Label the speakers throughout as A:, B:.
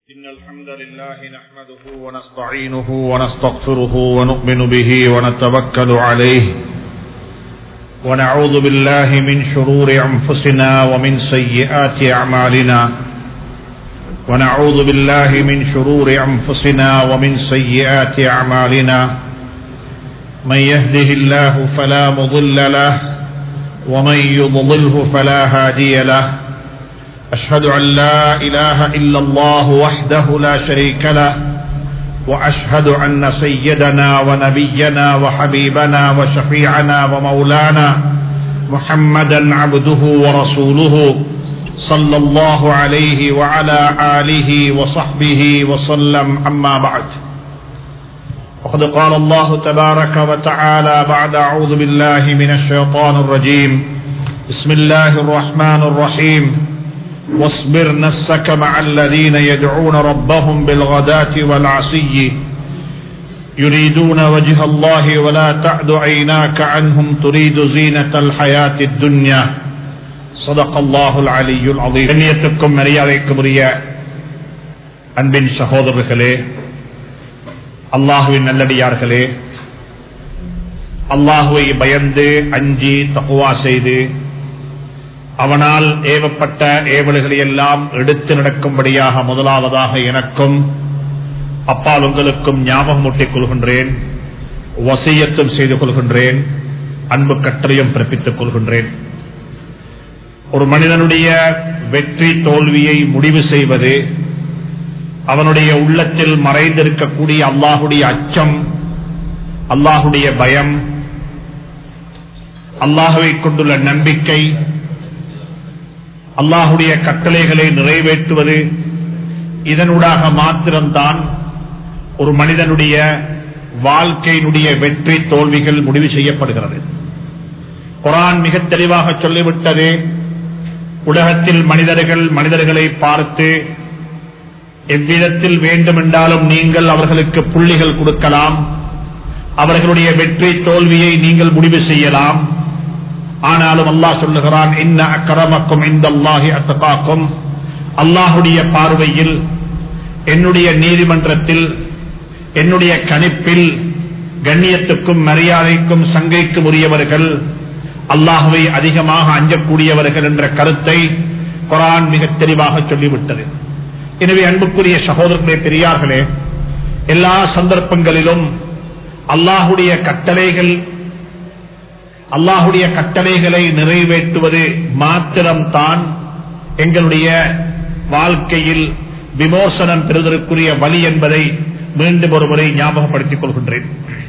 A: إن الحمد لله نحمده ونستعينه ونستغفره ونؤمن به ونتوكل عليه ونعوذ بالله من شرور أنفسنا ومن سيئات أعمالنا ونعوذ بالله من شرور أنفسنا ومن سيئات أعمالنا من يهده الله فلا مضل له ومن يضلله فلا هادي له أشهد أن لا إله إلا الله وحده لا شريك له وأشهد أن سيدنا ونبينا وحبيبنا وشفيعنا ومولانا محمدا عبده ورسوله صلى الله عليه وعلى آله وصحبه وسلم أما بعد وقد قال الله تبارك وتعالى بعد أعوذ بالله من الشيطان الرجيم بسم الله الرحمن الرحيم واصبر نفسك مع الذين يدعون ربهم بالغداة والعشي يريدون وجه الله ولا تعد عيناك عنهم تريد زينة الحياة الدنيا صدق الله العلي العظيم கண்ணியத்துக்கும் மரியாதைக்கும் உரிய அன்பின் சகோதரர்களே அல்லாஹுவின் நல்லடியார்களே அல்லாஹுவை பயந்து அஞ்சி தகுவா செய்து அவனால் ஏவப்பட்ட ஏவல்களை எல்லாம் எடுத்து நடக்கும்படியாக முதலாவதாக எனக்கும் அப்பால் உங்களுக்கும் ஞாபகம் ஊட்டிக் கொள்கின்றேன் வசியத்தும் செய்து கொள்கின்றேன் அன்பு கட்டளையும் பிறப்பித்துக் கொள்கின்றேன் ஒரு மனிதனுடைய வெற்றி தோல்வியை முடிவு செய்வது அவனுடைய உள்ளத்தில் மறைந்திருக்கக்கூடிய அல்லாஹுடைய அச்சம் அல்லாஹுடைய பயம் அல்லாஹுவை கொண்டுள்ள நம்பிக்கை அல்லாஹுடைய கட்டளைகளை நிறைவேற்றுவது இதனூடாக மாத்திரம்தான் ஒரு மனிதனுடைய வாழ்க்கையினுடைய வெற்றி தோல்விகள் முடிவு செய்யப்படுகிறது குரான் மிக தெளிவாக சொல்லிவிட்டது உலகத்தில் மனிதர்கள் மனிதர்களை பார்த்து எவ்விதத்தில் வேண்டுமென்றாலும் நீங்கள் அவர்களுக்கு புள்ளிகள் கொடுக்கலாம் அவர்களுடைய வெற்றி தோல்வியை நீங்கள் முடிவு செய்யலாம் ஆனாலும் அல்லாஹ் சொல்லுகிறான் இன்ன அக்கரமக்கும் இந்த அல்லாஹி அத்தகாக்கும் அல்லாஹுடைய பார்வையில் என்னுடைய நீதிமன்றத்தில் என்னுடைய கணிப்பில் கண்ணியத்துக்கும் மரியாதைக்கும் சங்கைக்கும் உரியவர்கள் அல்லாஹுவை அதிகமாக அஞ்சக்கூடியவர்கள் என்ற கருத்தை குரான் மிக தெளிவாக சொல்லிவிட்டது எனவே அன்புக்குரிய சகோதரர்களே பெரியார்களே எல்லா சந்தர்ப்பங்களிலும் அல்லாஹுடைய கட்டளைகள் அல்லாஹுடைய கட்டளைகளை நிறைவேற்றுவது மாத்திரம்தான் எங்களுடைய வாழ்க்கையில் விமோசனம் பெறுவதற்குரிய வழி என்பதை மீண்டும் ஒரு முறை ஞாபகப்படுத்திக் கொள்கின்றேன்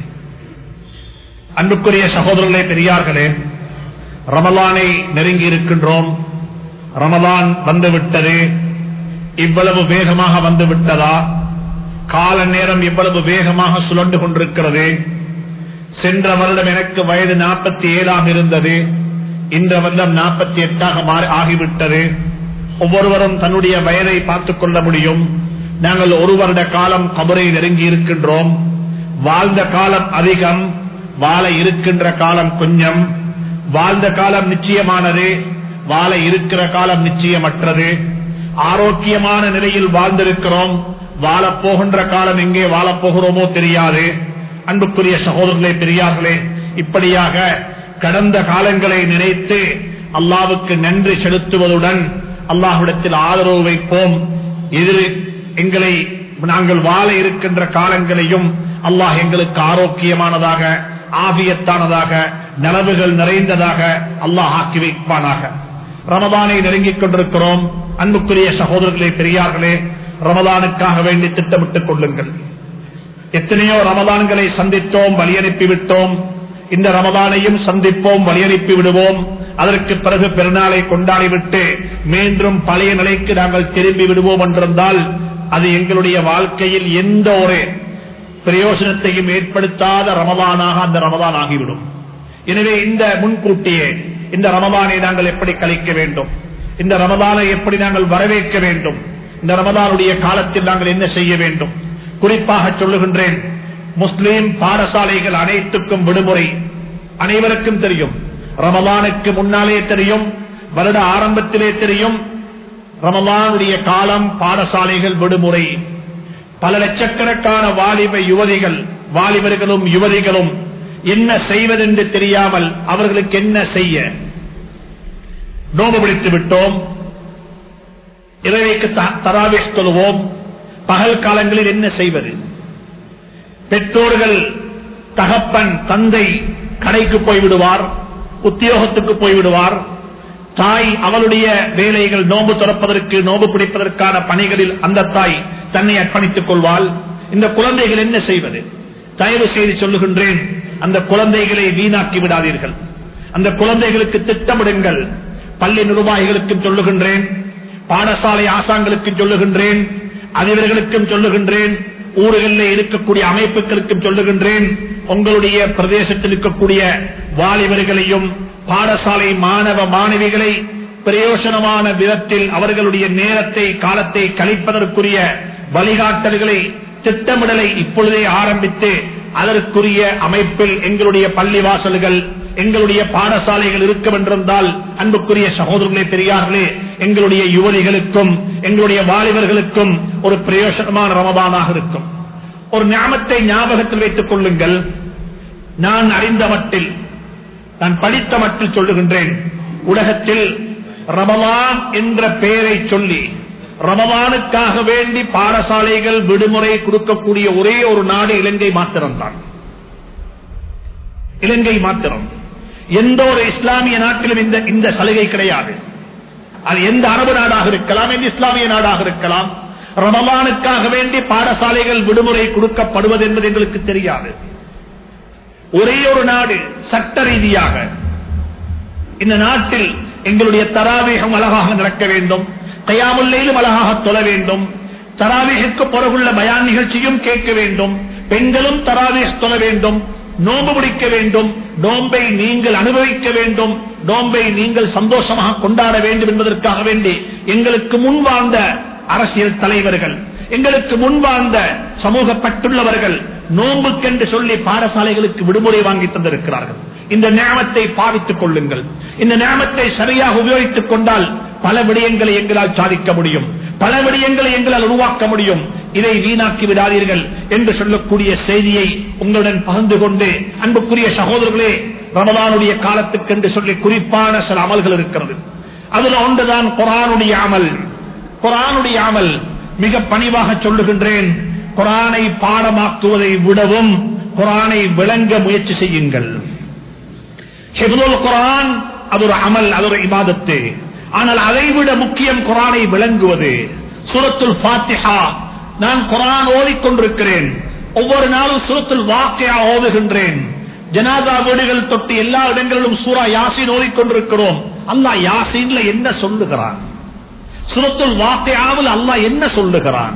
A: அன்புக்குரிய சகோதரர்களே பெரியார்களே ரமலானை நெருங்கி இருக்கின்றோம் ரமலான் வந்துவிட்டது இவ்வளவு வேகமாக வந்து விட்டதா கால நேரம் இவ்வளவு வேகமாக சுழண்டு கொண்டிருக்கிறது சென்ற வருடம் எனக்கு வயது நாற்பத்தி ஏழாக இருந்தது இந்த வருடம் நாற்பத்தி எட்டாக ஆகிவிட்டது ஒவ்வொருவரும் தன்னுடைய வயதை பார்த்துக் கொள்ள முடியும் நாங்கள் ஒரு வருட காலம் கபரை நெருங்கி இருக்கின்றோம் வாழ்ந்த காலம் அதிகம் வாழ இருக்கின்ற காலம் கொஞ்சம் வாழ்ந்த காலம் நிச்சயமானது வாழ இருக்கிற காலம் நிச்சயமற்றது ஆரோக்கியமான நிலையில் வாழ்ந்திருக்கிறோம் வாழப்போகின்ற காலம் எங்கே வாழப்போகிறோமோ தெரியாது அன்புக்குரிய சகோதரர்களே பெரியார்களே இப்படியாக கடந்த காலங்களை நினைத்து அல்லாவுக்கு நன்றி செலுத்துவதுடன் அல்லாஹுடத்தில் ஆதரவு வைப்போம் எதிர் எங்களை நாங்கள் வாழ இருக்கின்ற காலங்களையும் அல்லாஹ் எங்களுக்கு ஆரோக்கியமானதாக ஆபியத்தானதாக நலவுகள் நிறைந்ததாக அல்லாஹ் ஆக்கி வைப்பானாக ரமதானை நெருங்கிக் கொண்டிருக்கிறோம் அன்புக்குரிய சகோதரர்களே பெரியார்களே ரமதானுக்காக வேண்டி திட்டமிட்டுக் கொள்ளுங்கள் எத்தனையோ ரமதான்களை சந்தித்தோம் வழியனுப்பி விட்டோம் இந்த ரமதானையும் சந்திப்போம் வழியனுப்பி விடுவோம் அதற்கு பிறகு பெருநாளை கொண்டாடிவிட்டு மீண்டும் பழைய நிலைக்கு நாங்கள் திரும்பி விடுவோம் என்றிருந்தால் அது எங்களுடைய வாழ்க்கையில் எந்த ஒரு பிரயோஜனத்தையும் ஏற்படுத்தாத ரமதானாக அந்த ரமதான் ஆகிவிடும் எனவே இந்த முன்கூட்டியே இந்த ரமதானை நாங்கள் எப்படி கழிக்க வேண்டும் இந்த ரமதானை எப்படி நாங்கள் வரவேற்க வேண்டும் இந்த ரமதானுடைய காலத்தில் நாங்கள் என்ன செய்ய வேண்டும் குறிப்பாக சொல்லுகின்றேன் முஸ்லீம் பாடசாலைகள் அனைத்துக்கும் விடுமுறை அனைவருக்கும் தெரியும் ரமலானுக்கு முன்னாலே தெரியும் வருட ஆரம்பத்திலே தெரியும் ரமலானுடைய காலம் பாடசாலைகள் விடுமுறை பல லட்சக்கணக்கான வாலிப யுவதிகள் வாலிபர்களும் யுவதிகளும் என்ன செய்வதென்று தெரியாமல் அவர்களுக்கு என்ன செய்ய நோம்பு பிடித்து விட்டோம் இரவைக்கு தராவேஷ் தொழுவோம் பகல் காலங்களில் என்ன செய்வது பெற்றோர்கள் தகப்பன் தந்தை கடைக்கு போய்விடுவார் உத்தியோகத்துக்கு போய்விடுவார் தாய் அவளுடைய வேலைகள் நோம்பு துறப்பதற்கு நோம்பு பிடிப்பதற்கான பணிகளில் அந்த தாய் தன்னை அர்ப்பணித்துக் கொள்வாள் இந்த குழந்தைகள் என்ன செய்வது தயவு செய்து சொல்லுகின்றேன் அந்த குழந்தைகளை வீணாக்கி விடாதீர்கள் அந்த குழந்தைகளுக்கு திட்டமிடுங்கள் பள்ளி நிர்வாகிகளுக்கும் சொல்லுகின்றேன் பாடசாலை ஆசாங்களுக்கும் சொல்லுகின்றேன் அதிபர்களுக்கும் சொல்லுகின்றேன் ஊர்களில் இருக்கக்கூடிய அமைப்புகளுக்கும் சொல்லுகின்றேன் உங்களுடைய பிரதேசத்தில் இருக்கக்கூடிய வாலிபர்களையும் பாடசாலை மாணவ மாணவிகளை பிரயோசனமான விதத்தில் அவர்களுடைய நேரத்தை காலத்தை கழிப்பதற்குரிய வழிகாட்டல்களை திட்டமிடலை இப்பொழுதே ஆரம்பித்து அதற்குரிய அமைப்பில் எங்களுடைய பள்ளிவாசல்கள் எங்களுடைய பாடசாலைகள் இருக்கும் என்றிருந்தால் அன்புக்குரிய சகோதரர்களே பெரியார்களே எங்களுடைய யுவதிகளுக்கும் எங்களுடைய வாலிபர்களுக்கும் ஒரு பிரயோசனமான ரமதானாக இருக்கும் ஒரு ஞாபகத்தை ஞாபகத்தில் வைத்துக் கொள்ளுங்கள் நான் அறிந்த மட்டில் நான் படித்த மட்டில் சொல்லுகின்றேன் உலகத்தில் ரமலான் என்ற பெயரை சொல்லி ரமலானுக்காக வேண்டி பாடசாலைகள் விடுமுறை கொடுக்கக்கூடிய ஒரே ஒரு நாடு இலங்கை மாத்திரம்தான் இலங்கை மாத்திரம் எந்த ஒரு இஸ்லாமிய நாட்டிலும் இந்த இந்த சலுகை கிடையாது அது எந்த அரபு நாடாக இருக்கலாம் எந்த இஸ்லாமிய நாடாக இருக்கலாம் ரமலானுக்காக வேண்டி பாடசாலைகள் விடுமுறை கொடுக்கப்படுவது என்பது எங்களுக்கு தெரியாது ஒரே ஒரு நாடு சட்ட ரீதியாக இந்த நாட்டில் எங்களுடைய தராவேகம் அழகாக நடக்க வேண்டும் கையாமுல்லையிலும் அழகாக தொழ வேண்டும் தராவேகக்கு பிறகுள்ள பயான் நிகழ்ச்சியும் கேட்க வேண்டும் பெண்களும் தராவேஷ் தொழ வேண்டும் நோம்பு பிடிக்க வேண்டும் நோம்பை நீங்கள் அனுபவிக்க வேண்டும் நோம்பை நீங்கள் சந்தோஷமாக கொண்டாட வேண்டும் என்பதற்காக வேண்டி எங்களுக்கு முன் வாழ்ந்த அரசியல் தலைவர்கள் எங்களுக்கு முன் வாழ்ந்த சமூகப்பட்டுள்ளவர்கள் நோம்புக்கென்று சொல்லி பாடசாலைகளுக்கு விடுமுறை வாங்கி தந்திருக்கிறார்கள் இந்த நியமத்தை பாவித்துக் கொள்ளுங்கள் இந்த நியமத்தை சரியாக உபயோகித்துக் கொண்டால் பல விடயங்களை எங்களால் சாதிக்க முடியும் பல விடயங்களை எங்களால் உருவாக்க முடியும் இதை வீணாக்கி விடாதீர்கள் என்று சொல்லக்கூடிய செய்தியை உங்களுடன் பகிர்ந்து கொண்டு அன்புக்குரிய சகோதரர்களே ரமதானுடைய காலத்துக்கு என்று சொல்லி குறிப்பான சில அமல்கள் இருக்கிறது அதுல ஒன்றுதான் குரானுடைய அமல் குரானுடைய அமல் மிக பணிவாக சொல்லுகின்றேன் குரானை பாடமாக்குவதை விடவும் குரானை விளங்க முயற்சி செய்யுங்கள் குரான் அது ஒரு அமல் அது ஒரு இபாதத்து ஆனால் அதைவிட முக்கியம் குரானை விளங்குவது சுரத்துல் பாத்திஹா நான் குரான் ஓதிக்கொண்டிருக்கிறேன் ஒவ்வொரு நாளும் சுரத்துல் வாக்கையா ஓதுகின்றேன் ஜனாதா வீடுகள் தொட்டு எல்லா இடங்களிலும் சூரா யாசின் ஓதிக்கொண்டிருக்கிறோம் அல்லா யாசின்ல என்ன சொல்லுகிறான் சுரத்துல் வாக்கையாவில் அல்லா என்ன சொல்லுகிறான்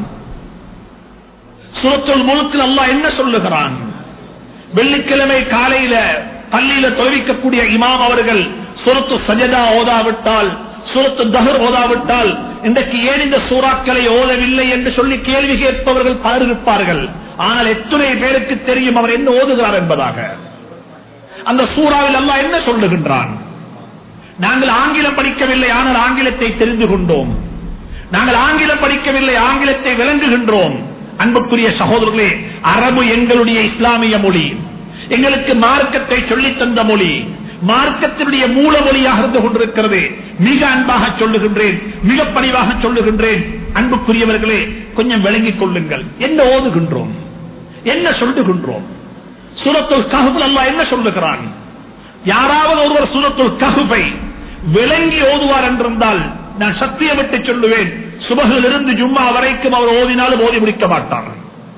A: சுரத்துல் முழுக்கில் அல்லா என்ன சொல்லுகிறான் வெள்ளிக்கிழமை காலையில பள்ளியில தொழிக்கக்கூடிய இமாம் அவர்கள் சுரத்து சஜதா ஓதாவிட்டால் சுரத்து தகர் ஓதாவிட்டால் இன்றைக்கு ஏன் இந்த சூறாக்களை ஓதவில்லை என்று சொல்லி கேள்வி கேட்பவர்கள் பலர் இருப்பார்கள் ஆனால் எத்தனை பேருக்கு தெரியும் அவர் என்ன ஓதுகிறார் என்பதாக அந்த சூறாவில் அல்லா என்ன சொல்லுகின்றான் நாங்கள் ஆங்கிலம் படிக்கவில்லை ஆனால் ஆங்கிலத்தை தெரிந்து கொண்டோம் நாங்கள் ஆங்கிலம் படிக்கவில்லை ஆங்கிலத்தை விளங்குகின்றோம் அன்புக்குரிய சகோதரர்களே அரபு எங்களுடைய இஸ்லாமிய மொழி எங்களுக்கு மார்க்கத்தை சொல்லித் தந்த மொழி மார்க்கத்தினுடைய மூல மொழியாக இருந்து கொண்டிருக்கிறது மிக அன்பாக சொல்லுகின்றேன் மிக பணிவாக சொல்லுகின்றேன் அன்புக்குரியவர்களே கொஞ்சம் விளங்கிக் கொள்ளுங்கள் என்ன ஓதுகின்றோம் என்ன சொல்லுகின்றோம் சூரத்துல் கஹுல் அல்லா என்ன சொல்லுகிறான் யாராவது ஒருவர் சூரத்துல் கஹுபை விளங்கி ஓதுவார் என்றிருந்தால் நான் சத்தியமிட்டு சொல்லுவேன் சுபகிலிருந்து ஜும்மா வரைக்கும் அவர் ஓதினாலும் ஓதி முடிக்க மாட்டார்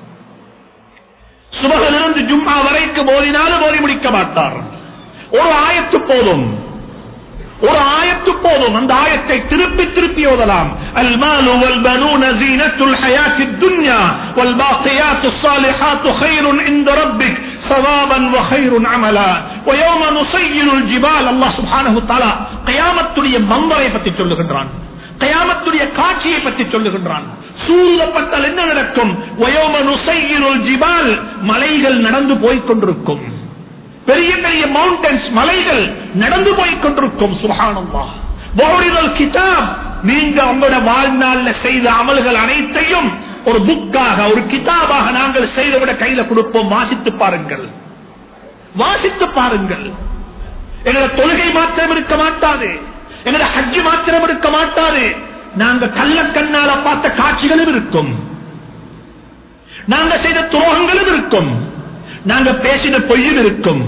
A: சுபகிலிருந்து ஜும்மா வரைக்கும் ஓதினாலும் ஓதி முடிக்க மாட்டார் ஒரு ஆயத்து போதும் ஒரு ஆயத்து போதும் அந்த ஆயத்தை திருப்பி திருப்பி ஓதலாம் المال والبنون زينة الحياة الدنيا والباقيات الصالحات خير عند ربك ثوابا وخير عملا ويوم نسير الجبال الله سبحانه وتعالى قيامத்துடைய மந்தரை பற்றி சொல்லுகின்றான் கயாமத்துடைய காட்சியை பற்றி சொல்லுகின்றான் சூழப்பட்டால் என்ன நடக்கும் வயோம நுசையினுள் ஜிபால் மலைகள் நடந்து போய்கொண்டிருக்கும் பெரிய பெரிய மவுண்டன்ஸ் மலைகள் நடந்து போய் கொண்டிருக்கும் சுகானம்மா கிதாப் நீங்க உங்களோட வாழ்நாள்ல செய்த அமல்கள் அனைத்தையும் ஒரு புக்காக ஒரு கிதாபாக நாங்கள் செய்தவிட கையில கொடுப்போம் வாசித்து பாருங்கள் வாசித்து பாருங்கள் எங்களோட தொழுகை மாத்திரம் இருக்க மாட்டாது எங்களோட ஹஜ்ஜு மாத்திரம் இருக்க மாட்டாது நாங்க கள்ள கண்ணால பார்த்த காட்சிகளும் இருக்கும் நாங்க செய்த துரோகங்களும் இருக்கும் நாங்க பேசின பொய்யும் இருக்கும்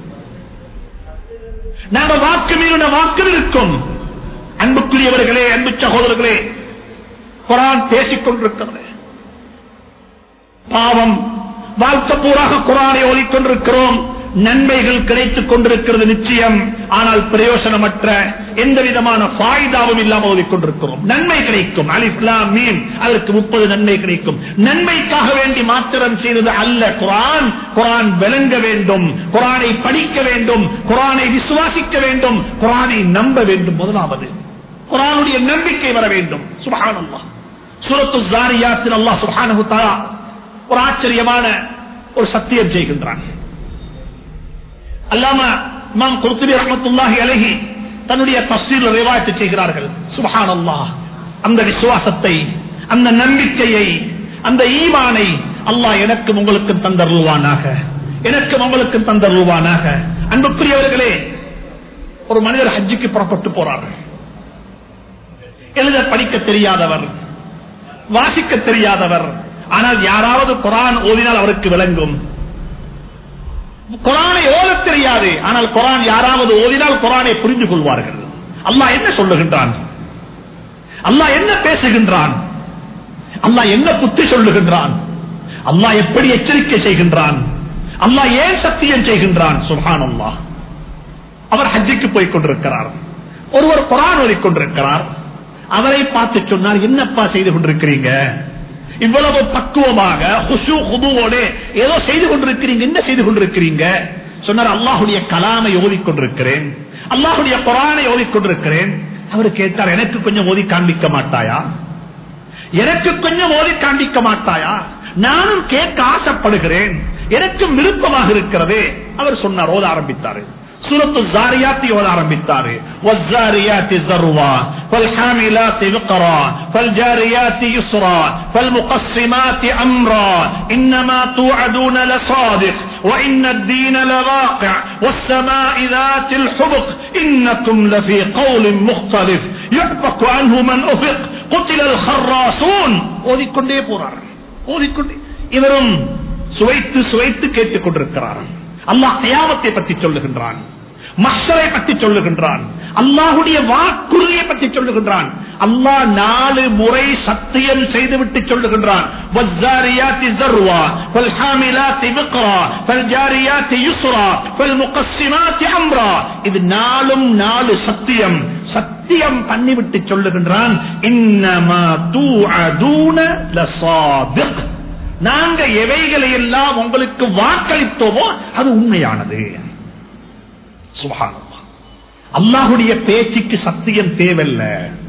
A: நாங்க வாக்கு மீறின வாக்கும் இருக்கும் அன்புக்குரியவர்களே அன்பு சகோதரர்களே குரான் பேசிக் கொண்டிருக்கிறது பாவம் வாழ்க்கை பூராக குரானை ஓதிக்கொண்டிருக்கிறோம் நன்மைகள் கிடைத்துக் கொண்டிருக்கிறது நிச்சயம் ஆனால் பிரயோசனமற்ற எந்த விதமான பாய்தாவும் இல்லாமல் ஓதிக்கொண்டிருக்கிறோம் நன்மை கிடைக்கும் அலிஸ்லாம் மீன் அதற்கு முப்பது நன்மை கிடைக்கும் நன்மைக்காக வேண்டி மாத்திரம் செய்தது அல்ல குரான் குரான் விளங்க வேண்டும் குரானை படிக்க வேண்டும் குரானை விசுவாசிக்க வேண்டும் குரானை நம்ப வேண்டும் முதலாவது குரானுடைய நம்பிக்கை வர வேண்டும் சுபஹானல்லாஹ் சூரத்து ஜாரியாத்தில் அல்லாஹ் சுப்ஹானஹு தஆலா ஒரு ஆச்சரியமான ஒரு சத்தியம் செய்கின்றான் அல்லாம இமாம் குர்துபி ரஹ்மத்துல்லாஹி அலைஹி தன்னுடைய தஃசீர் ரிவாயத்து செய்கிறார்கள் சுப்ஹானல்லாஹ் அந்த விசுவாசத்தை அந்த நம்பிக்கையை அந்த ஈமானை அல்லாஹ் எனக்கும் உங்களுக்கும் தந்தருவானாக எனக்கும் உங்களுக்கும் தந்தருவானாக அன்புக்குரியவர்களே ஒரு மனிதர் ஹஜ்ஜுக்கு புறப்பட்டு போறார் எழுத படிக்க தெரியாதவர் வாசிக்க தெரியாதவர் ஆனால் யாராவது குரான் ஓதினால் அவருக்கு விளங்கும் குரானை ஓத தெரியாது ஆனால் குரான் யாராவது ஓதினால் குரானை புரிந்து கொள்வார்கள் அல்லாஹ் என்ன சொல்லுகின்றான் அல்லாஹ் என்ன பேசுகின்றான் அல்லாஹ் என்ன புத்தி சொல்லுகின்றான் அல்லாஹ் எப்படி எச்சரிக்கை செய்கின்றான் அல்லாஹ் ஏன் சத்தியம் செய்கின்றான் சுஹான் அல்லாஹ் அவர் ஹஜ்ஜிக்கு போய் கொண்டிருக்கிறார் ஒருவர் குரான் ஓதிக்கொண்டிருக்கிறார் அவரை பார்த்து சொன்னார் என்னப்பா செய்து கொண்டிருக்கிறீங்க இவ்வளவு பக்குவமாக ஹுசு ஹுதுவோடு ஏதோ செய்து கொண்டிருக்கிறீங்க என்ன செய்து கொண்டிருக்கிறீங்க சொன்னார் அல்லாஹுடைய கலாமை ஓதிக்கொண்டிருக்கிறேன் அல்லாஹுடைய குரானை ஓதிக்கொண்டிருக்கிறேன் அவர் கேட்டார் எனக்கு கொஞ்சம் ஓதி காண்பிக்க மாட்டாயா எனக்கு கொஞ்சம் ஓதி காண்பிக்க மாட்டாயா நானும் கேட்க ஆசைப்படுகிறேன் எனக்கும் விருப்பமாக இருக்கிறது அவர் சொன்னார் ஓத ஆரம்பித்தாரு சூரத்து ஜாரியாத்தி ஓத ஆரம்பித்தாரு والزاريات ذروا فالحاملات وقرا فالجاريات يسرا فالمقسمات امرا انما توعدون لصادق وان الدين لواقع والسماء ذات الحبق انكم لفي قول مختلف يعفك عنه من افق قتل الخراصون ஓதிக்கொண்டே போறார் ஓதிக்கொண்டே இவரும் சுவைத்து சுவைத்து கேட்டுக் கொண்டிருக்கிறார் அல்லாஹ் கயாமத்தை பற்றி சொல்லுகின்றான் மஷரை பற்றி சொல்லுகின்றான் அல்லாஹுடைய வாக்குறுதியை பற்றி சொல்லுகின்றான் அல்லாஹ் நாலு முறை சத்தியம் செய்துவிட்டு சொல்லுகின்றான் والزاريات ذروا فالحاملات وقرا فالجاريات يسرا فالمقسمات امرا இது நாலும் நாலு சத்தியம் சத்தியம் பண்ணிவிட்டு சொல்லுகின்றான் இன்னமா தூஅதூன லசாதிக் நாங்க எவைகளை எல்லாம் உங்களுக்கு வாக்களித்தோமோ அது உண்மையானது சுபஹானல்லாஹ் அல்லாஹுடைய பேச்சுக்கு சத்தியம் தேவையில்ல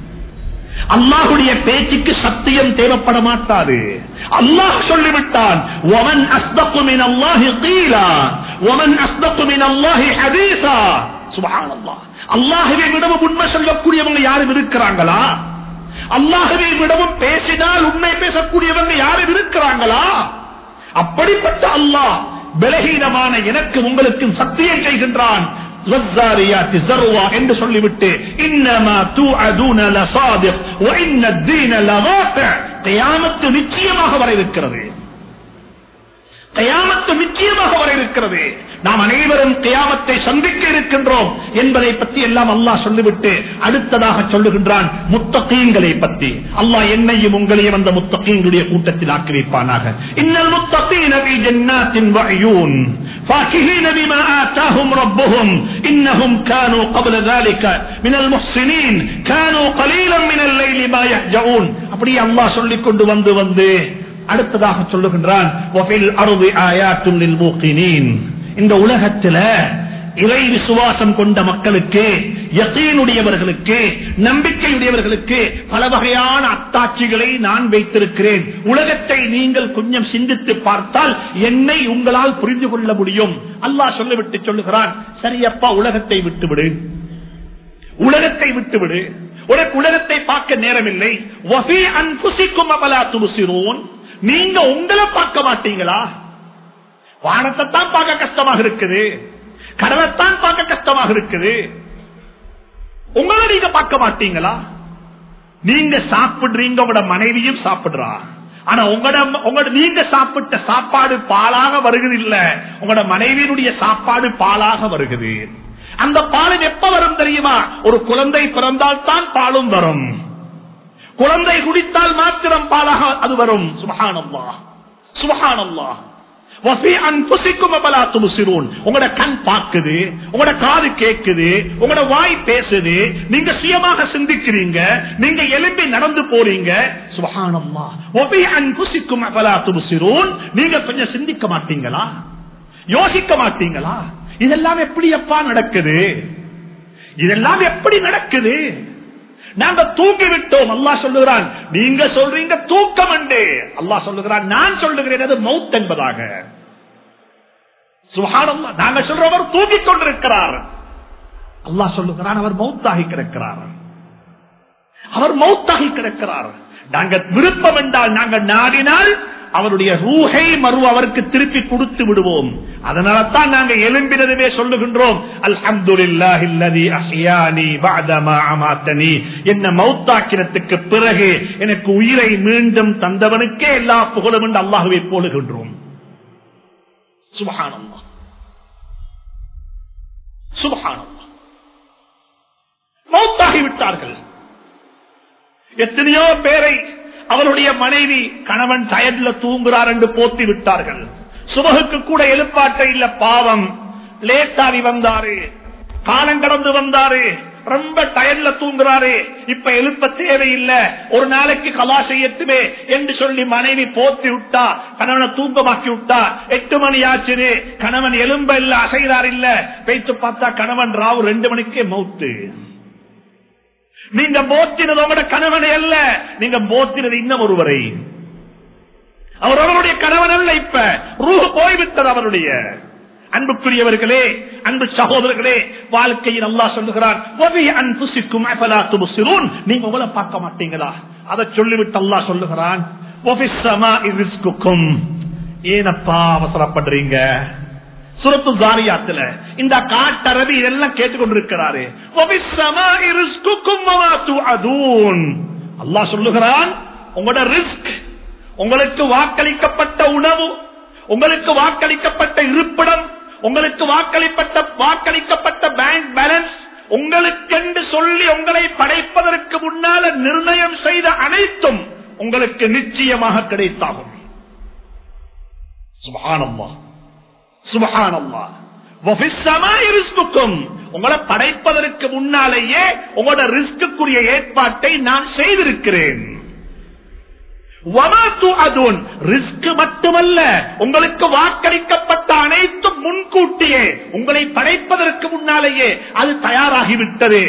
A: அல்லாஹுடைய பேச்சுக்கு சத்தியம் தேவைப்பட மாட்டாது அல்லாஹ் சொல்லிவிட்டான் ஒமன் அஸ்தகுமின் அல்லாஹி கீழா ஒமன் அஸ்தகுமின் அல்லாஹி ஹதீசா சுபஹானல்லாஹ் அல்லாஹுவை விடவும் உண்மை சொல்லக்கூடியவங்க யாரும் இருக்கிறாங்களா அல்லாஹுவை விடவும் பேசினால் உண்மை பேசக்கூடியவங்க யாரும் இருக்கிறாங்களா அப்படிப்பட்ட அல்லாஹ் பலகீனமான எனக்கு உங்களுக்கும் சத்தியம் செய்கின்றான் என்று சொல்லிவிட்டு இன்னமா தூஅதூன லசாதிக் وان الدين لواقع قيامத்து நிச்சயமாக வர இருக்கிறது கயாமத்து நிச்சயமாக வர இருக்கிறது நாம் அனைவரும் கயாமத்தை சந்திக்க இருக்கின்றோம் என்பதை பற்றி எல்லாம் அல்லாஹ் சொல்லிவிட்டு அடுத்ததாக சொல்லுகின்றான் முத்தகீன்களை பற்றி அல்லாஹ் என்னையும் உங்களையும் அந்த முத்தகீன்களுடைய கூட்டத்தில் ஆக்கி வைப்பானாக இன்னல் முத்தகீன في جنات وعيون فاكهين بما آتاهم ربهم إنهم كانوا قبل ذلك من المحسنين كانوا قليلا من الليل ما يهجعون அப்படியே அல்லாஹ் சொல்லிக் கொண்டு வந்து வந்து அடுத்ததாக சொல்லுகின்றான் இந்த உலகத்தில் இறை விசுவாசம் கொண்ட மக்களுக்கு யசீனுடையவர்களுக்கு நம்பிக்கையுடையவர்களுக்கு பல வகையான அத்தாட்சிகளை நான் வைத்திருக்கிறேன் உலகத்தை நீங்கள் கொஞ்சம் சிந்தித்து பார்த்தால் என்னை உங்களால் புரிந்து கொள்ள முடியும் அல்லாஹ் சொல்லிவிட்டு சொல்லுகிறான் சரியப்பா உலகத்தை விட்டுவிடு உலகத்தை விட்டுவிடு உனக்கு உலகத்தை பார்க்க நேரமில்லை வஃபி அன்புசிக்கும் அபலா துபுசிரோன் நீங்க உங்களை பார்க்க மாட்டீங்களா வானத்தை தான் பார்க்க கஷ்டமாக இருக்குது கடலைத்தான் பார்க்க கஷ்டமாக இருக்குது உங்களை நீங்க பார்க்க மாட்டீங்களா நீங்க சாப்பிடுறீங்க உங்களோட மனைவியும் சாப்பிடுறா ஆனா உங்களோட உங்களோட நீங்க சாப்பிட்ட சாப்பாடு பாலாக வருகிறது இல்ல உங்களோட மனைவியினுடைய சாப்பாடு பாலாக வருகிறது அந்த பால் எப்ப வரும் தெரியுமா ஒரு குழந்தை பிறந்தால் தான் பாலும் வரும் குழந்தை குடித்தால் மாத்திரம் பாலாக அது வரும் சுபஹானல்லா சுபஹானல்லா வஃபி அன்புசிக்கும் அபலா துபுசிரூன். உங்களோட கண் பார்க்குது உங்களோட காது கேட்குது உங்களோட வாய் பேசுது நீங்க சுயமாக சிந்திக்கிறீங்க நீங்க எலும்பி நடந்து போறீங்க சுபஹானல்லா வஃபி அன்புசிக்கும் அபலா துபுசிரூன். நீங்க கொஞ்சம் சிந்திக்க மாட்டீங்களா யோசிக்க மாட்டீங்களா இதெல்லாம் எப்படி அப்பா நடக்குது இதெல்லாம் எப்படி நடக்குது நாங்க தூங்கி விட்டோம் அல்லாஹ் சொல்லுகிறான் நீங்க சொல்றீங்க தூக்கம் என்று அல்லாஹ் சொல்லுகிறான் நான் சொல்லுகிறேன் அது மவுத் என்பதாக சுகானம்மா நாங்க சொல்றவர் தூங்கிக் கொண்டிருக்கிறார் அல்லாஹ் சொல்லுகிறான் அவர் மௌத்தாகி கிடக்கிறார் அவர் மௌத்தாகி கிடக்கிறார் நாங்கள் விருப்பம் என்றால் நாங்கள் நாடினால் அவருடைய ரூஹை மறு அவருக்கு திருப்பி கொடுத்து விடுவோம் அதனால தான் நாங்க எலும்பினதுமே சொல்லுகின்றோம் அல்ஹம்துலில்லாஹில்லதி அஹ்யானி பஅதமா அமாத்தனி என்ன மௌத்தாக்கினத்துக்கு பிறகு எனக்கு உயிரை மீண்டும் தந்தவனுக்கே எல்லா புகழும் என்று அல்லாஹ்வை போலுகின்றோம் சுபஹானல்லாஹ் சுபஹானல்லாஹ் மௌத்தாகி விட்டார்கள் எத்தனையோ பேரை அவருடைய மனைவி கணவன் டயர்ல தூங்குறார் என்று போத்தி விட்டார்கள் சுபகுக்கு கூட எழுப்பாட்ட இல்ல பாவம் லேட்டாவி வந்தாரு காலம் கடந்து வந்தாரு ரொம்ப டயர்ல தூங்குறாரு இப்ப எழுப்ப தேவையில்லை ஒரு நாளைக்கு கலா செய்யட்டுமே என்று சொல்லி மனைவி போத்தி விட்டா கணவனை தூக்கமாக்கி விட்டா எட்டு மணி ஆச்சு கணவன் எலும்ப இல்ல அசைறார் இல்ல வைத்து பார்த்தா கணவன் ராவு ரெண்டு மணிக்கே மௌத்து நீங்க போத்தினது உங்களோட கணவனை அல்ல நீங்க போத்தினது இன்னும் ஒருவரை அவர் அவருடைய கணவன் அல்ல இப்ப ரூஹ் போய்விட்டது அவருடைய அன்புக்குரியவர்களே அன்பு சகோதரர்களே வாழ்க்கையில் அல்லாஹ் சொல்லுகிறான் "வபி அன்ஃபுசிக்கும் அஃபலா துப்சிரூன்?" நீங்க உங்களை பார்க்க மாட்டீங்களா அதை சொல்லிவிட்டு அல்லாஹ் சொல்லுகிறான் "வபிஸ் ஸமாஇ ரிஸ்குக்கும்." ஏனப்பா அவசரப்படுறீங்க சுரத்து ஜாரியாத்துல இந்த காட்டரபி இதெல்லாம் கேட்டுக்கொண்டிருக்கிறாரு அல்லாஹ் சொல்லுகிறான் உங்களோட ரிஸ்க் உங்களுக்கு வாக்களிக்கப்பட்ட உணவு உங்களுக்கு வாக்களிக்கப்பட்ட இருப்பிடம் உங்களுக்கு வாக்களிப்பட்ட வாக்களிக்கப்பட்ட பேங்க் பேலன்ஸ் உங்களுக்கென்று சொல்லி உங்களை படைப்பதற்கு முன்னால நிர்ணயம் செய்த அனைத்தும் உங்களுக்கு நிச்சயமாக கிடைத்தாகும் சுபஹானல்லாஹ் சுபஹானல்லா உங்களை படைப்பதற்கு முன்னாலேயே உங்களோட ரிஸ்க்குரிய ஏற்பாட்டை நான் செய்திருக்கிறேன் ரிஸ்க் மட்டுமல்ல உங்களுக்கு வாக்களிக்கப்பட்ட அனைத்தும் முன்கூட்டியே உங்களை படைப்பதற்கு முன்னாலேயே அது தயாராகிவிட்டது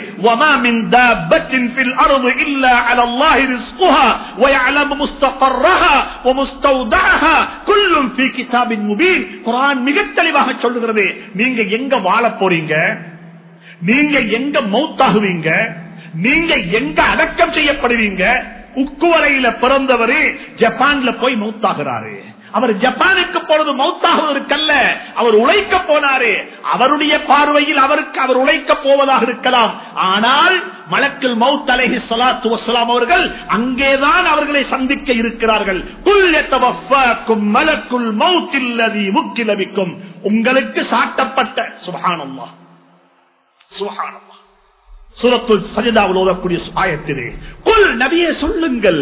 A: மிக தெளிவாக சொல்லுகிறது நீங்க எங்க வாழ போறீங்க நீங்க எங்க மௌத்தாகுவீங்க நீங்க எங்க அடக்கம் செய்யப்படுவீங்க உக்குவரையில பிறந்தவரு ஜப்பான்ல போய் மௌத்தாகிறாரு அவர் ஜப்பானுக்கு போனது மௌத்தாகுவதற்கல்ல அவர் உழைக்க போனாரு அவருடைய பார்வையில் அவருக்கு அவர் உழைக்க போவதாக இருக்கலாம் ஆனால் மலக்கில் மவுத் அலஹி சலாத்து வசலாம் அவர்கள் அங்கேதான் அவர்களை சந்திக்க இருக்கிறார்கள் மலக்குள் மவுத்தில்லதி முக்கிலவிக்கும் உங்களுக்கு சாட்டப்பட்ட சுபகானம்மா சுபகானம்மா சுரத்துல் சஜிதாவில் ஓதக்கூடிய ஆயத்திலே குல் நபியே சொல்லுங்கள்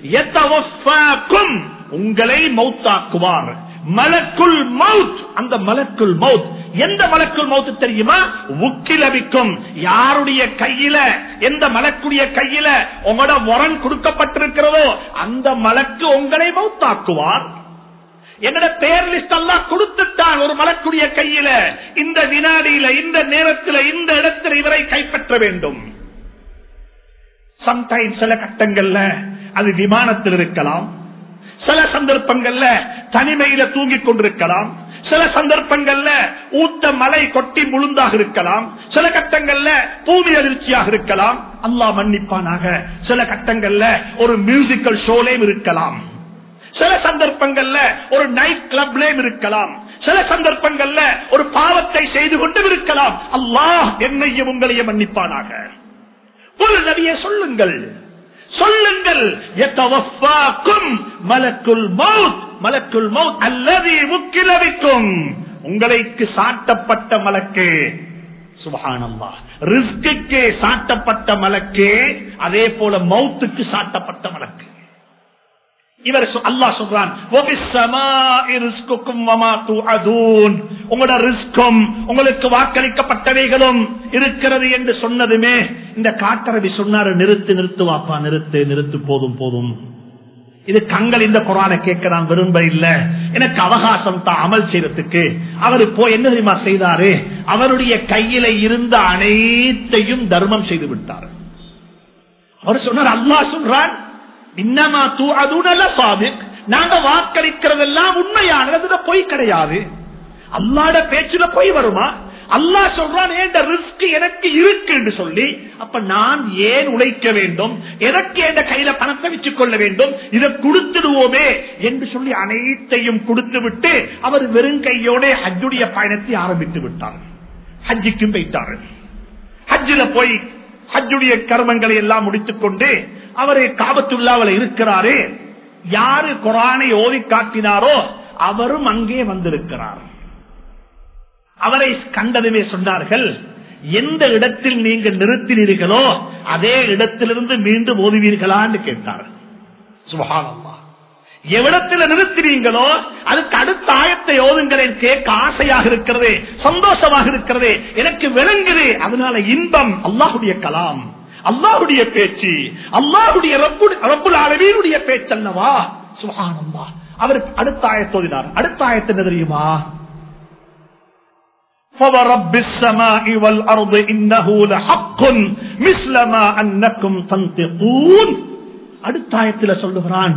A: உங்களை மௌத்தாக்குவார் மலக்குள் மவுத் அந்த மலக்குள் மவுத் எந்த மலக்குள் மவுத்து தெரியுமா உக்கிலவிக்கும் யாருடைய கையில எந்த மலக்குடைய கையில உங்களோட முரண் கொடுக்கப்பட்டிருக்கிறதோ அந்த மலக்கு உங்களை மௌத்தாக்குவார் என்னோட பேர் லிஸ்ட் எல்லாம் கொடுத்துட்டான் ஒரு மலக்குடைய கையில இந்த வினாடியில இந்த நேரத்தில் இந்த இடத்தில் இவரை கைப்பற்ற வேண்டும் சம்டைம் சில கட்டங்கள்ல அது விமானத்தில் இருக்கலாம் சில சந்தர்ப்பங்கள்ல தனிமையில தூங்கிக் கொண்டிருக்கலாம் சில சந்தர்ப்பங்கள்ல ஊத்த மலை கொட்டி முழுந்தாக இருக்கலாம் சில கட்டங்கள்ல பூமி அதிர்ச்சியாக இருக்கலாம் அல்லாஹ் மன்னிப்பானாக சில கட்டங்கள்ல ஒரு மியூசிக்கல் ஷோலேயும் இருக்கலாம் சில சந்தர்ப்பங்கள்ல ஒரு நைட் கிளப்லயும் இருக்கலாம் சில சந்தர்ப்பங்கள்ல ஒரு பாவத்தை செய்து கொண்டும் இருக்கலாம் அல்லாஹ் என்னையும் உங்களையும் மன்னிப்பானாக ஒரு நபியை சொல்லுங்கள் சொல்லுங்கள் எத்தவஃபாக்கும் மலக்குல் மௌத் மலக்குல் மௌத் அல்லது முக்கிலவிக்கும் உங்களுக்கு சாட்டப்பட்ட மலக்கு சுபஹானல்லா ரிஸ்க்கு சாட்டப்பட்ட மலக்கு அதே போல மௌத்துக்கு சாட்டப்பட்ட மலக்கு இவர் சொ- அல்லாஹ் சொல்றான் "வபிஸ்ஸமாஇ ரிஸ்குக்கும் வமா துஅதூன்." உங்களோட ரிஸ்கும் உங்களுக்கு வாக்களிக்கப்பட்டவைகளும் இருக்கிறது என்று சொன்னதுமே இந்த காட்டரவி சொன்னாரு நிறுத்து நிறுத்து வாப்பா நிறுத்து நிறுத்து போதும் போதும் இது கங்கள் இந்த குரானை கேட்க நான் விரும்ப இல்ல எனக்கு அவகாசம் தான் அமல் செய்யறதுக்கு அவர் போய் என்ன தெரியுமா செய்தாரு அவருடைய கையில இருந்த அனைத்தையும் தர்மம் செய்து விட்டார் அவர் சொன்னார் அல்லாஹ் சொல்றான் இன்னமா தூ அதுனல சாதிக் நாங்க வாக்களிக்கிறதெல்லாம் உண்மையானது அதுல பொய் கிடையாது அல்லாட பேச்சுல பொய் வருமா அல்லாஹ் சொல்றான் ஏன் ரிஸ்க் எனக்கு இருக்கு என்று சொல்லி அப்ப நான் ஏன் உழைக்க வேண்டும் எதற்கு என் கையில பணத்தை வச்சுக் கொள்ள வேண்டும் இதை கொடுத்துடுவோமே என்று சொல்லி அனைத்தையும் கொடுத்து விட்டு அவர் வெறுங்கையோட ஹஜ்ஜுடைய பயணத்தை ஆரம்பித்து விட்டார் ஹஜ்ஜிக்கும் போயிட்டாரு ஹஜ்ஜில போய் ஹஜ்ஜுடைய கர்மங்களை எல்லாம் முடித்துக் கொண்டு அவரு காபத்துள்ளாவில் இருக்கிறாரு யாரு குரானை ஓதி காட்டினாரோ அவரும் அங்கே வந்திருக்கிறார் அவரை கண்டதுமே சொன்னார்கள் எந்த இடத்தில் நீங்கள் நிறுத்தினீர்களோ அதே இடத்திலிருந்து மீண்டும் ஓதுவீர்களான்னு கேட்டார் சுபஹானல்லாஹ் எவ்விடத்தில் நிறுத்தினீங்களோ அதுக்கு அடுத்த ஆயத்தை ஓதுங்களேன் கேட்க ஆசையாக இருக்கிறது சந்தோஷமாக இருக்கிறது எனக்கு விளங்குது அதனால இன்பம் அல்லாஹுடைய கலாம் அல்லாஹுடைய பேச்சு அல்லாஹுடைய ரப்புல் அளவீனுடைய பேச்சல்லவா சுகானந்தா அவர் அடுத்த ஆயத்தோதினார் அடுத்த ஆயத்து என்ன தெரியுமா فورب السماء والأرض إنه لحق مثل ما أنكم تنطقون அடுத்த ஆயத்தில் சொல்லுகிறான்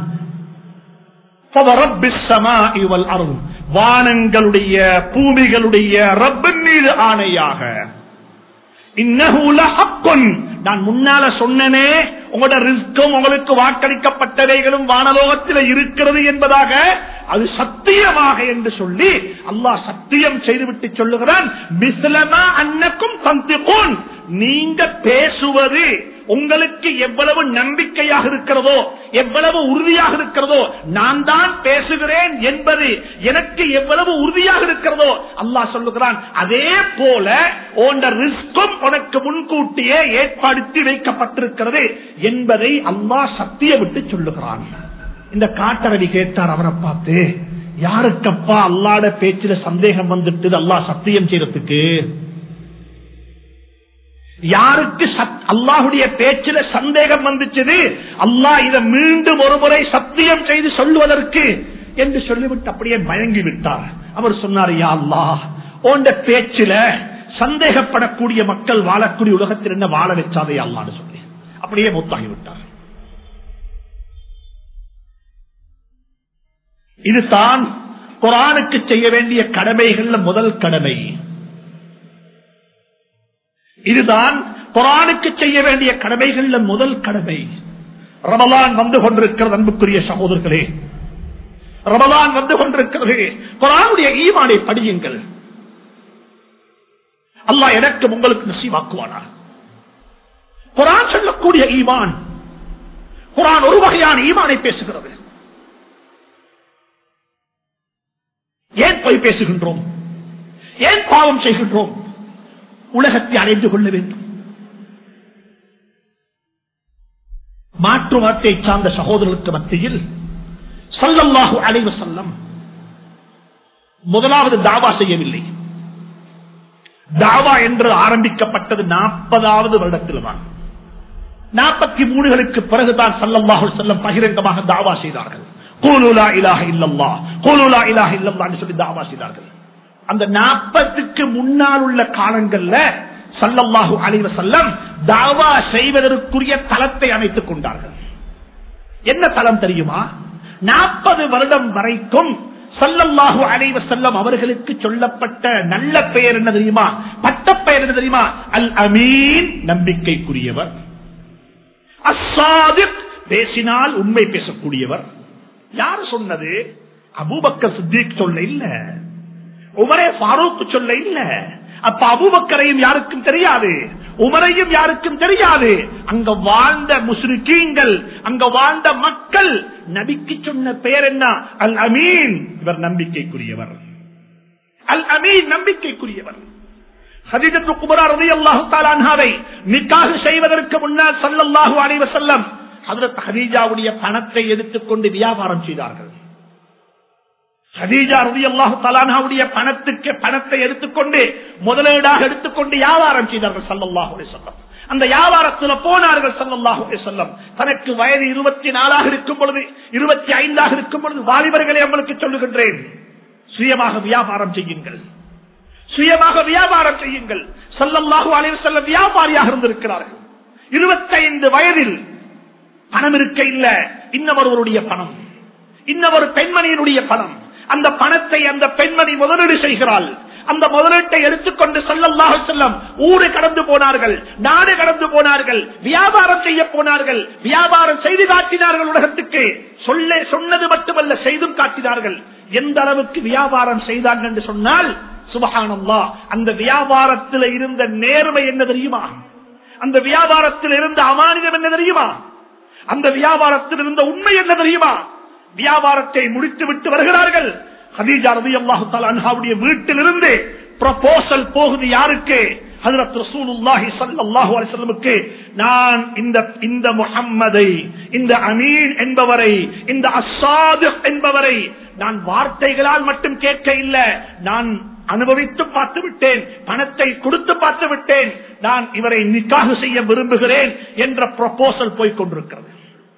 A: فورب السماء والأرض வானங்களுடைய பூமிகளுடைய ரப்பின் மீது ஆணையாக இன்னஹு லஹக்குன் நான் முன்னால சொன்னனே உங்களோட ரிஸ்கும் உங்களுக்கு வாக்களிக்கப்பட்டவைகளும் வானலோகத்தில் இருக்கிறது என்பதாக அது சத்தியமாக என்று சொல்லி அல்லாஹ் சத்தியம் செய்துவிட்டு சொல்லுகிறான் "மிஸ்லமா அன்னக்கும் தந்திகூன்." நீங்க பேசுவது உங்களுக்கு எவ்வளவு நம்பிக்கையாக இருக்கிறதோ எவ்வளவு உறுதியாக இருக்கிறதோ நான் தான் பேசுகிறேன் என்பது எனக்கு எவ்வளவு உறுதியாக இருக்கிறதோ அல்லாஹ் சொல்லுகிறான் அதே போல உண்ட ரிஸ்கும் உனக்கு முன்கூட்டியே ஏற்படுத்தி வைக்கப்பட்டிருக்கிறது என்பதை அல்லாஹ் சத்திய விட்டு சொல்லுகிறான் இந்த காட்டரவி கேட்டார் அவரை பார்த்து யாருக்கப்பா அல்லாட பேச்சில சந்தேகம் வந்துட்டு அல்லாஹ் சத்தியம் செய்யறதுக்கு யாருக்கு சத்- அல்லாஹுடைய பேச்சில சந்தேகம் வந்துச்சது அல்லாஹ் இதை மீண்டும் ஒரு முறை சத்தியம் செய்து சொல்லுவதற்கு என்று சொல்லிவிட்டு அப்படியே மயங்கி விட்டார் அவர் சொன்னார் யா அல்லாஹ் உண்ட பேச்சில சந்தேகப்படக்கூடிய மக்கள் வாழக்கூடிய உலகத்தில் என்ன வாழ வச்சாதே அல்லான்னு சொல்லி அப்படியே மூத்தாகி விட்டார் இதுதான் குரானுக்கு செய்ய வேண்டிய கடமைகள்ல முதல் கடமை இதுதான் குரானுக்கு செய்ய வேண்டிய கடமைகள்ல முதல் கடமை ரமலான் வந்து கொண்டிருக்கிறது அன்புக்குரிய சகோதரர்களே ரமலான் வந்து கொண்டிருக்கிறது குரானுடைய ஈமானை படியுங்கள் அல்லாஹ் எனக்கு உங்களுக்கு நசீவாக்குவானா குரான் சொல்லக்கூடிய ஈமான் குரான் ஒரு வகையான ஈமானை பேசுகிறது ஏன் போய் பேசுகின்றோம் ஏன் பாவம் செய்கின்றோம் உலகத்தை அடைந்து கொள்ள வேண்டும் மாற்று வார்த்தை சார்ந்த சகோதரர்களுக்கு மத்தியில் சல்லல்லாஹு அலைவ செல்லம் முதலாவது தாவா செய்யவில்லை தாவா என்று ஆரம்பிக்கப்பட்டது நாற்பதாவது வருடத்தில் தான் நாற்பத்தி மூணுகளுக்கு பிறகுதான் சல்லல்லாஹு செல்லம் பகிரங்கமாக தாவா செய்தார்கள் கோலுலா இலாக இல்லல்லா கோலுலா இலாக இல்லல்லா சொல்லி தாவா செய்தார்கள் அந்த நாற்பத்துக்கு முன்னால் உள்ள காலங்கள்ல சல்லல்லாஹு அலைவ செல்லம் தாவா செய்வதற்குரிய தளத்தை அமைத்துக் கொண்டார்கள் என்ன தளம் தெரியுமா நாற்பது வருடம் வரைக்கும் சல்லல்லாஹு அலைவ செல்லம் அவர்களுக்கு சொல்லப்பட்ட நல்ல பெயர் என்ன தெரியுமா பட்ட பெயர் என்ன தெரியுமா அல் அமீன் நம்பிக்கைக்குரியவர் அசாதிக் பேசினால் உண்மை பேசக்கூடியவர் யார் சொன்னது அபூபக்கர் சித்திக் சொல்ல இல்ல உமரே ஃபாரூக் சொல்ல இல்ல அப்ப அபூபக்கரையும் யாருக்கும் தெரியாது உமரையும் யாருக்கும் தெரியாது அங்க வாழ்ந்த முஸ்லிக்கீங்கள் அங்க வாழ்ந்த மக்கள் நபிக்கு சொன்ன பெயர் என்ன அல் அமீன் இவர் நம்பிக்கைக்குரியவர் அல் அமீன் நம்பிக்கைக்குரியவர் ஹதீஜத்து குமரா ரலியல்லாஹு தஆலா அன்ஹாவை நிக்காஹ் செய்வதற்கு முன்னால் ஸல்லல்லாஹு அலைஹி வஸல்லம் ஹஜ்ரத் ஹதீஜாவுடைய பணத்தை எடுத்துக்கொண்டு வியாபாரம் செய்தார்கள் ஹதீஜா ரலியல்லாஹு தஆலா அன்ஹாவுடைய பணத்துக்கு பணத்தை எடுத்துக்கொண்டு முதலீடாக எடுத்துக்கொண்டு வியாபாரம் செய்தார்கள் ஸல்லல்லாஹு அலைஹி வஸல்லம் அந்த வியாபாரத்தில் போனார்கள் ஸல்லல்லாஹு அலைஹி வஸல்லம் தனக்கு வயது இருபத்தி நாலாக இருக்கும் பொழுது இருபத்தி ஐந்தாக இருக்கும் பொழுது வாலிபர்களை உங்களுக்கு சொல்லுகின்றேன் சுயமாக வியாபாரம் செய்யுங்கள் சுயமாக வியாபாரம் செய்யுங்கள் சல்லல்லாஹு அலைஹி வஸல்லம் வியாபாரியாக இருந்திருக்கிறார்கள் இருபத்தைந்து வயதில் பணம் இருக்க இல்ல இன்னொருவருடைய பணம் இன்னொரு பெண்மணியினுடைய பணம் அந்த பணத்தை அந்த பெண்மணி முதலீடு செய்கிறாள் அந்த முதலீட்டை எடுத்துக்கொண்டு சல்லல்லாஹு செல்லம் ஊரு கடந்து போனார்கள் நாடு கடந்து போனார்கள் வியாபாரம் செய்ய போனார்கள் வியாபாரம் செய்து காட்டினார்கள் உலகத்துக்கு சொல்ல சொன்னது மட்டுமல்ல செய்தும் காட்டினார்கள் எந்த அளவுக்கு வியாபாரம் செய்தார்கள் என்று சொன்னால் சுபகானம்லா அந்த வியாபாரத்தில் இருந்த நேர்மை என்ன தெரியுமா அந்த வியாபாரத்தில் இருந்த அமானிதம் என்ன தெரியுமா அந்த வியாபாரத்தில் இருந்த உண்மை என்ன தெரியுமா வியாபாரத்தை முடித்து விட்டு வருகிறார்கள் ஹதீஜா ரதி அல்லாஹு அன்ஹாவுடைய வீட்டிலிருந்து ப்ரொபோசல் போகுது யாருக்கு ஹஜரத் ரசூலுல்லாஹி ஸல்லல்லாஹு அலைஹி வஸல்லமுக்கு நான் இந்த இந்த முஹம்மதை இந்த அமீன் என்பவரை இந்த அஸ்ஸாதிக் என்பவரை நான் வார்த்தைகளால் மட்டும் கேட்க இல்ல நான் அனுபவித்து பார்த்து விட்டேன் பணத்தை கொடுத்து பார்த்து விட்டேன் நான் இவரை நிக்காக செய்ய விரும்புகிறேன் என்ற ப்ரொபோசல் போய் கொண்டிருக்கிறது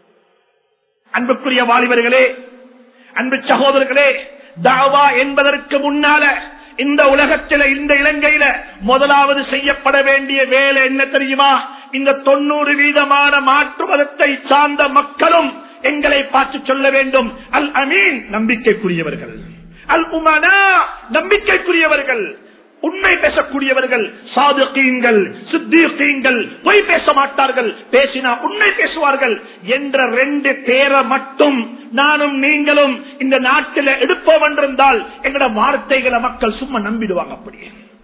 A: அன்புக்குரிய வாலிபர்களே அன்பு சகோதரர்களே தாவா என்பதற்கு முன்னால இந்த உலகத்தில இந்த இலங்கையில முதலாவது செய்யப்பட வேண்டிய வேலை என்ன தெரியுமா இந்த தொண்ணூறு வீதமான மாற்று மதத்தை சார்ந்த மக்களும் எங்களை பார்த்து சொல்ல வேண்டும் அல் அமீன் நம்பிக்கைக்குரியவர்கள் அல் உமனா நம்பிக்கைக்குரியவர்கள் உண்மை பேசக்கூடியவர்கள் சாதுகீங்கள் சித்தீகீங்கள் பொய் பேச மாட்டார்கள் பேசினா உண்மை பேசுவார்கள் என்ற ரெண்டு பேரை மட்டும் நானும் நீங்களும் இந்த நாட்டில் எடுப்போம் என்றிருந்தால் எங்களோட வார்த்தைகளை மக்கள் சும்மா நம்பிடுவாங்க அப்படியே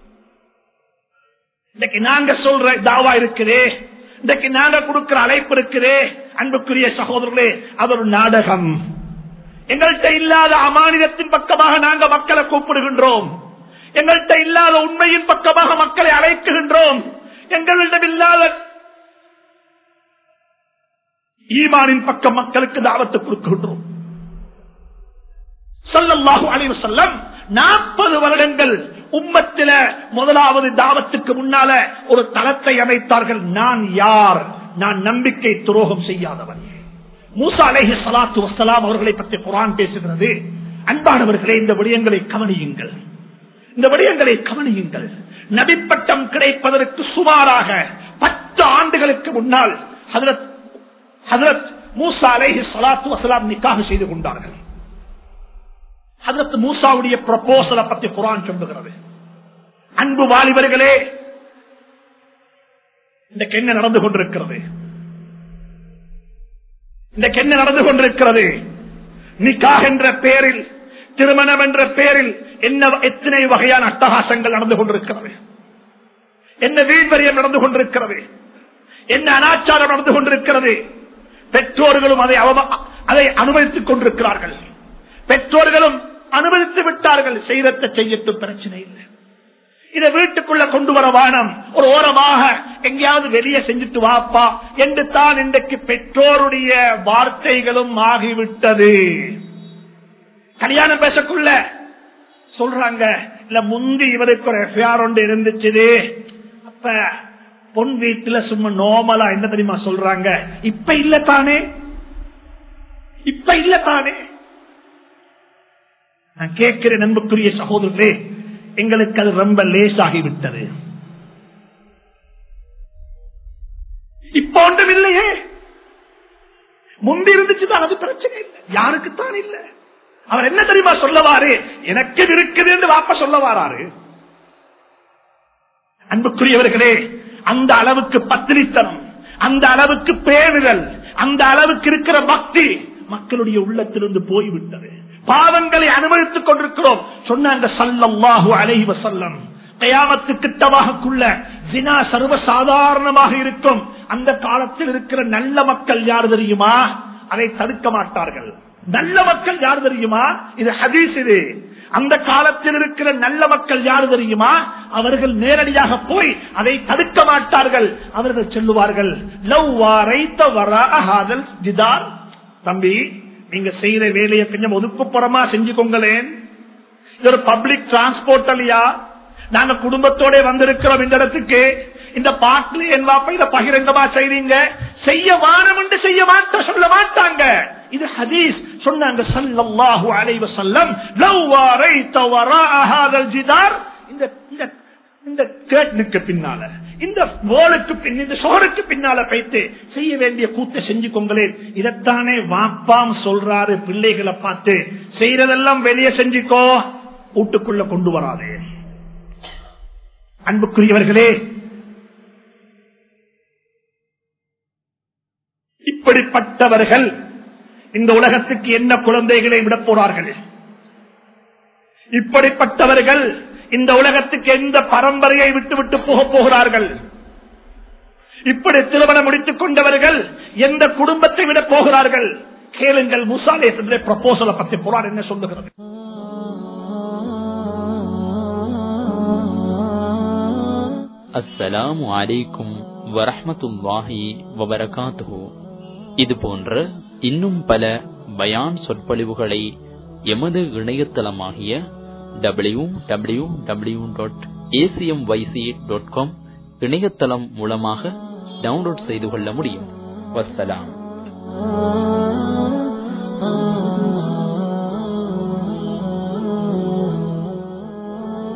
A: இன்னைக்கு நாங்க சொல்ற தாவா இருக்குதே இன்றைக்கு நாங்க கொடுக்கிற அழைப்பு இருக்குதே அன்புக்குரிய சகோதரர்களே அது ஒரு நாடகம் எங்கள்கிட்ட இல்லாத அமானிதத்தின் பக்கமாக நாங்க மக்களை கூப்பிடுகின்றோம் எங்கள்கிட்ட இல்லாத உண்மையின் பக்கமாக மக்களை அழைக்குகின்றோம் எங்களிடம் இல்லாத ஈமானின் பக்கம் மக்களுக்கு தாவத்தை கொடுக்கின்றோம் சொல்லல்லாஹு அலைவு செல்லம் நாற்பது வருடங்கள் உம்மத்தில முதலாவது தாவத்துக்கு முன்னால ஒரு தளத்தை அமைத்தார்கள் நான் யார் நான் நம்பிக்கை துரோகம் செய்யாதவன் மூசா அலேஹி சலாத்து வசலாம் அவர்களை பற்றி குரான் பேசுகிறது அன்பானவர்களே இந்த விடயங்களை கவனியுங்கள் இந்த விடயங்களை கவனியுங்கள் நபிப்பட்டம் கிடைப்பதற்கு சுமாராக பத்து ஆண்டுகளுக்கு முன்னால் ஹதரத் ஹதரத் மூசா அலேஹி சலாத்து வசலாம் நிக்காக செய்து கொண்டார்கள் ஹதரத் மூசாவுடைய ப்ரப்போசலை பத்தி குரான் சொல்லுகிறது அன்பு வாலிபர்களே இன்றைக்கு என்ன நடந்து கொண்டிருக்கிறது இன்றைக்கு என்ன நடந்து கொண்டிருக்கிறது நிக்காக என்ற பெயரில் திருமணம் என்ற பெயரில் என்ன எத்தனை வகையான அட்டகாசங்கள் நடந்து கொண்டிருக்கிறது என்ன வீழ்வரியம் நடந்து கொண்டிருக்கிறது என்ன அனாச்சாரம் நடந்து கொண்டிருக்கிறது பெற்றோர்களும் அதை அதை அனுமதித்துக் கொண்டிருக்கிறார்கள் பெற்றோர்களும் அனுமதித்து விட்டார்கள் செய்தத்தை செய்யட்டும் பிரச்சனை இல்லை இதை வீட்டுக்குள்ள கொண்டு வர வானம் ஒரு ஓரமாக எங்கேயாவது வெளியே செஞ்சுட்டு வாப்பா என்று தான் இன்றைக்கு பெற்றோருடைய வார்த்தைகளும் ஆகிவிட்டது கல்யாணம் பேசக்குள்ள சொல்றாங்க இல்ல முந்தி இவருக்கு ஒரு எஃப்ஐஆர் ஒன்று இருந்துச்சு அப்ப பொன் வீட்டுல சும்மா நோமலா என்ன தெரியுமா சொல்றாங்க இப்ப இல்ல தானே இப்ப இல்ல தானே நான் கேட்கிறேன் நண்புக்குரிய சகோதரர்களே எங்களுக்கு அது ரொம்ப லேசாகிவிட்டது இப்ப ஒன்றும் இல்லையே முந்தி இருந்துச்சுதான் அது பிரச்சனை இல்லை யாருக்குத்தான் இல்லை அவர் என்ன தெரியுமா சொல்லவாரு எனக்கு இது இருக்குது என்று வாப்ப சொல்ல வாராரு அன்புக்குரியவர்களே அந்த அளவுக்கு பத்திரித்தனம் அந்த அளவுக்கு பேணுதல் அந்த அளவுக்கு இருக்கிற பக்தி மக்களுடைய உள்ளத்திலிருந்து போய்விட்டது பாவங்களை அனுபவித்துக் கொண்டிருக்கிறோம் சொன்னாங்க சல்லல்லாஹு அலைஹி வஸல்லம் கயாமத்து கிட்டவாகக்குள்ள ஜினா சர்வசாதாரணமாக இருக்கும் அந்த காலத்தில் இருக்கிற நல்ல மக்கள் யார் தெரியுமா அதை தடுக்க மாட்டார்கள் நல்ல மக்கள் யார் தெரியுமா இது ஹதீஸ் இது அந்த காலத்தில் இருக்கிற நல்ல மக்கள் யார் தெரியுமா அவர்கள் நேரடியாக போய் அதை தடுக்க மாட்டார்கள் அவர்கள் சொல்லுவார்கள் லவ் வாரைத்த வராதல் ஜிதார் தம்பி நீங்க செய்யற வேலையை கொஞ்சம் ஒதுக்குப்புறமா செஞ்சுக்கோங்களேன் இது ஒரு பப்ளிக் டிரான்ஸ்போர்ட் இல்லையா நாங்க குடும்பத்தோட வந்திருக்கிறோம் இந்த இடத்துக்கு இந்த பாட்டுல என் வாப்ப இதை பகிரங்கமா செய்றீங்க செய்ய வாரம் என்று செய்ய மாட்ட சொல்ல மாட்டாங்க இது ஹதீஸ் சொன்னாங்க சல்லல்லாஹு அலைஹி வஸல்லம் லவ் வரைத வராஅ ஹாதல் ஜிதார் இந்த இந்த இந்த கேட்டுக்கு பின்னால இந்த வோலுக்கு பின் இந்த சோருக்கு பின்னால வைத்து செய்ய வேண்டிய கூத்தை செஞ்சுக்கோங்களேன் இதைத்தானே வாப்பாம் சொல்றாரு பிள்ளைகளை பார்த்து செய்யறதெல்லாம் வெளியே செஞ்சுக்கோ வீட்டுக்குள்ள கொண்டு வராதே அன்புக்குரியவர்களே இப்படிப்பட்டவர்கள் இந்த உலகத்துக்கு என்ன குழந்தைகளை விட போறார்கள் இப்படிப்பட்டவர்கள் இந்த உலகத்துக்கு எந்த பரம்பரையை விட்டு விட்டு போக போகிறார்கள் இப்படி திருமணம் முடித்துக் கொண்டவர்கள் எந்த குடும்பத்தை விட போகிறார்கள் கேளுங்கள் முசாலே ப்ரப்போசலை பத்தி புறார் என்ன சொல்லுகிறது
B: அஸ்ஸலாமு அலைக்கும் வரஹ்மத்துல்லாஹி வபரகாத்துஹு இது போன்ற இன்னும் பல பயான் சொற்பொழிவுகளை எமது இணையதளமாகிய W W W dot ACM YC dot com இணையதளம் மூலமாக டவுன்லோட் செய்து கொள்ள முடியும் வஸ்ஸலாம்